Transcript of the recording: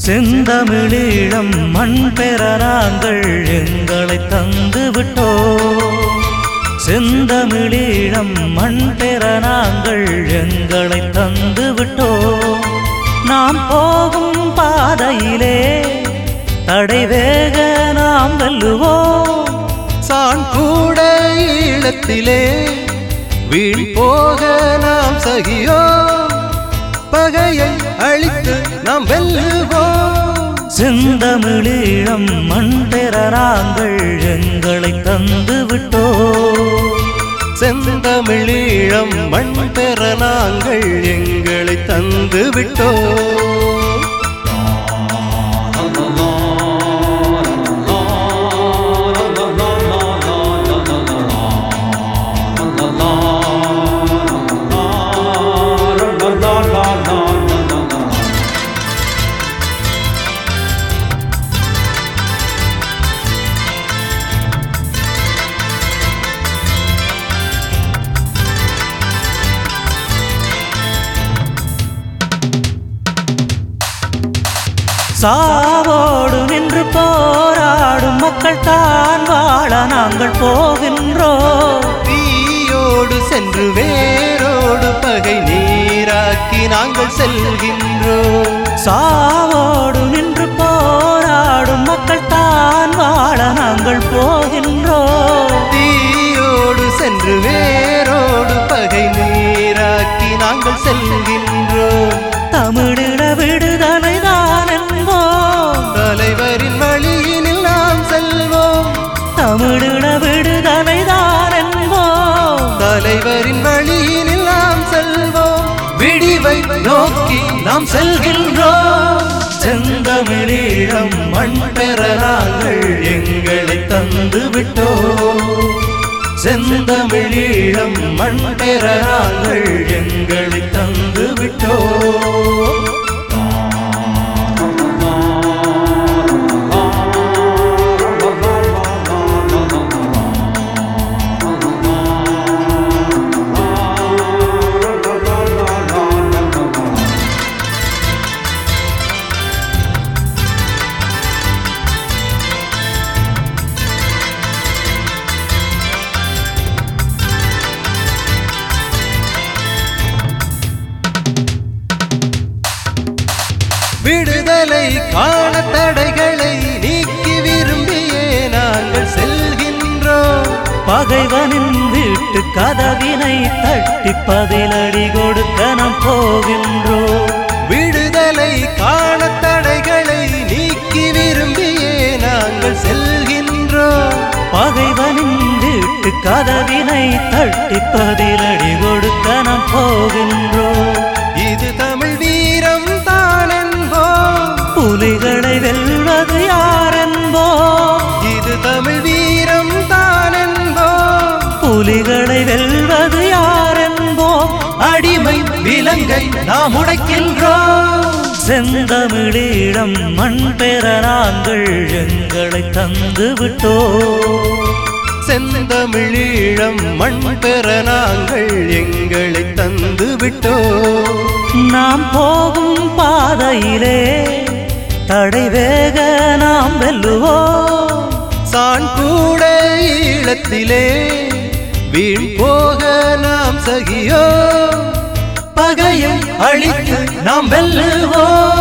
செந்தமிழீழம் மண் பெற நாங்கள் எங்களை தந்து விட்டோ செந்தமிழீழம் மண் பெற நாங்கள் எங்களை தந்து விட்டோ நாம் போகும் பாதையிலே தடை வேக நாம் வெல்லுவோம் சான் கூட ஈழத்திலே வீண் போக நாம் சகியோ பகையை அழித்து நாம் வெல்லுவோம் செந்தமிழீழம் மண் பெற நாங்கள் எங்களை தந்து விட்டோ செந்தமிழீழம் மண் பெற நாங்கள் எங்களை தந்து விட்டோம் சாவோடு நின்று போராடும் மக்கள் தான் வாழ நாங்கள் போகின்றோம் தீயோடு சென்று வேரோடு பகை நீராக்கி நாங்கள் செல்கின்றோம் சாவோடு நின்று போராடும் மக்கள் தான் வாழ நாங்கள் போகின்றோம் தீயோடு சென்று வேரோடு பகை நீராக்கி நாங்கள் செல்கின்றோம் தமிழின விடுதலை தான் என்போம் தலைவரின் வழியினில் நாம் செல்வோம் தமிழின விடுதலை தான் என்போம் தலைவரின் வழியினில் நாம் செல்வோம் விடிவை நோக்கி நாம் செல்கின்றோம் செந்தமிழீழம் மண் பெற நாங்கள் எங்களை தந்து விட்டோம் செந்தமிழீழம் மண் பெற நாங்கள் எங்களை தந்து விட்டோம் விடுதலை காண தடைகளை நீக்கி விரும்பியே நாங்கள் செல்கின்றோம் பகைவனின் வீட்டு கதவினை தட்டி பதிலடி கொடுக்க நாம் போகின்றோம் விடுதலை காண தடைகளை நீக்கி விரும்பியே நாங்கள் செல்கின்றோம் பகைவனின் வீட்டு கதவினை தட்டி பதிலடி கொடுக்க நாம் போகின்றோம் இது தமிழ் வீரம் தான் என்போம் புலிகளை வெல்வது யார் என்போம் இது தமிழ் வீரம் தான் என்போம் புலிகளை வெல்வது யார் என்போம் அடிமை விலங்கை நாம் உடைக்கின்றோம் செந்தமிழீழம் மண் பெற நாங்கள் எங்களை தந்து விட்டோம் செந்தமிழீழம் மண் பெற நாங்கள் எங்களை தந்து விட்டோம் நாம் போகும் பாதையிலே தடை வேக நாம் வெல்லுவோம் சான் கூட ஈழத்திலே வீண் போக நாம் சகியோ பகையை அழித்து நாம் வெல்லுவோம்